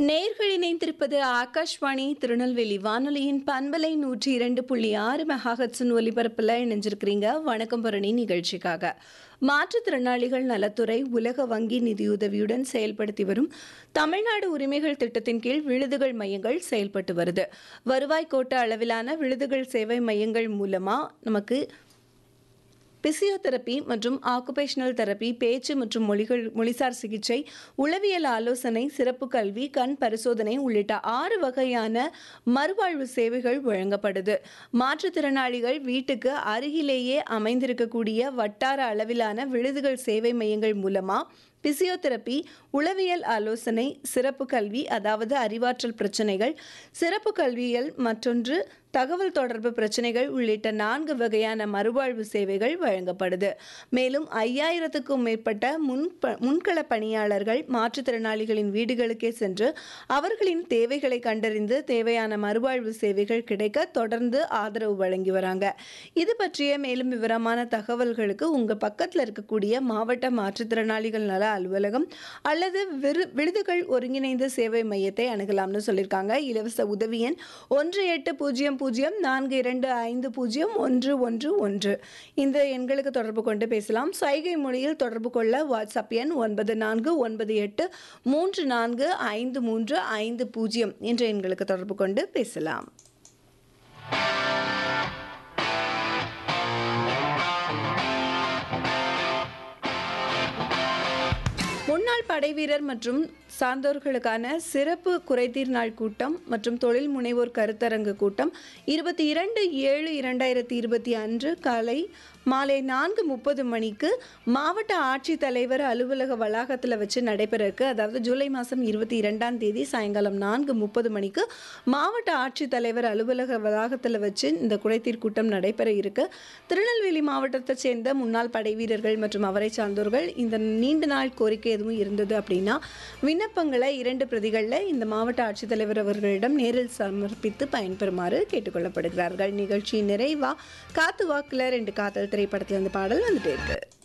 நேர்கள் இணைந்திருப்பது ஆகாஷ்வாணி திருநெல்வேலி வானொலியின் பண்பலை நூற்றி இரண்டு புள்ளி ஆறு மெகாஹட்ஸின் ஒலிபரப்பில் இணைஞ்சிருக்கிறீங்க வணக்கம் பரணி நிகழ்ச்சிக்காக மாற்றுத்திறனாளிகள் நலத்துறை உலக வங்கி நிதியுதவியுடன் செயல்படுத்தி வரும் தமிழ்நாடு உரிமைகள் திட்டத்தின் கீழ் விழுதுகள் மையங்கள் செயல்பட்டு வருது வருவாய் கோட்ட அளவிலான விழுதுகள் சேவை மையங்கள் மூலமா நமக்கு பிசியோதெரப்பி மற்றும் ஆக்குபேஷனல் தெரப்பி பேச்சு மற்றும் மொழிகள் மொழிசார் சிகிச்சை உளவியல் ஆலோசனை சிறப்பு கல்வி கண் பரிசோதனை உள்ளிட்ட ஆறு வகையான மறுவாழ்வு சேவைகள் வழங்கப்படுது மாற்றுத்திறனாளிகள் வீட்டுக்கு அருகிலேயே அமைந்திருக்கக்கூடிய வட்டார அளவிலான விழுதுகள் சேவை மையங்கள் மூலமா பிசியோதெரப்பி உளவியல் ஆலோசனை சிறப்பு கல்வி அதாவது அறிவாற்றல் பிரச்சனைகள் சிறப்பு கல்வியல் மற்றொன்று தகவல் தொடர்பு பிரச்சனைகள் உள்ளிட்ட நான்கு வகையான மறுவாழ்வு சேவைகள் வழங்கப்படுது மேலும் ஐயாயிரத்துக்கும் மேற்பட்ட முன் முன்கள பணியாளர்கள் மாற்றுத்திறனாளிகளின் வீடுகளுக்கே சென்று அவர்களின் தேவைகளை கண்டறிந்து தேவையான மறுவாழ்வு சேவைகள் கிடைக்க தொடர்ந்து ஆதரவு வழங்கி வராங்க இது பற்றிய மேலும் விவரமான தகவல்களுக்கு உங்க பக்கத்தில் இருக்கக்கூடிய மாவட்ட மாற்றுத்திறனாளிகள் நல அலுவலகம் அல்லது விரு விடுதுகள் ஒருங்கிணைந்த சேவை மையத்தை அணுகலாம்னு சொல்லியிருக்காங்க இலவச உதவி எண் ஒன்று எட்டு பூஜ்ஜியம் பூஜ்ஜியம் நான்கு இரண்டு ஐந்து பூஜ்ஜியம் ஒன்று ஒன்று ஒன்று இந்த எண்களுக்கு தொடர்பு கொண்டு பேசலாம் சைகை மொழியில் தொடர்பு கொள்ள வாட்ஸ்அப் எண் ஒன்பது நான்கு ஒன்பது எட்டு மூன்று நான்கு ஐந்து மூன்று ஐந்து பூஜ்ஜியம் என்ற எண்களுக்கு தொடர்பு கொண்டு பேசலாம் முன்னாள் படைவீரர் மற்றும் சார்ந்தோர்களுக்கான சிறப்பு குறைதீர் நாள் கூட்டம் மற்றும் தொழில் முனைவோர் கருத்தரங்கு கூட்டம் இருபத்தி இரண்டு ஏழு இரண்டாயிரத்தி இருபத்தி அன்று காலை மாலை நான்கு முப்பது மணிக்கு மாவட்ட ஆட்சித்தலைவர் அலுவலக வளாகத்தில் வச்சு நடைபெற இருக்கு அதாவது ஜூலை மாதம் இருபத்தி இரண்டாம் தேதி சாயங்காலம் நான்கு முப்பது மணிக்கு மாவட்ட ஆட்சித்தலைவர் அலுவலக வளாகத்தில் வச்சு இந்த குறைதீர் கூட்டம் நடைபெற இருக்கு திருநெல்வேலி மாவட்டத்தை சேர்ந்த முன்னாள் படை வீரர்கள் மற்றும் அவரை சார்ந்தோர்கள் இந்த நீண்ட நாள் கோரிக்கை எதுவும் இருந்தது அப்படின்னா விண்ணப்பங்களை இரண்டு பிரதிகளில் இந்த மாவட்ட ஆட்சித்தலைவர் அவர்களிடம் நேரில் சமர்ப்பித்து பயன்பெறுமாறு கேட்டுக்கொள்ளப்படுகிறார்கள் நிகழ்ச்சி நிறைவா காத்து வாக்குல ரெண்டு காத்தல் திரைப்படத்துல இருந்து பாடல் வந்துட்டே இருக்கு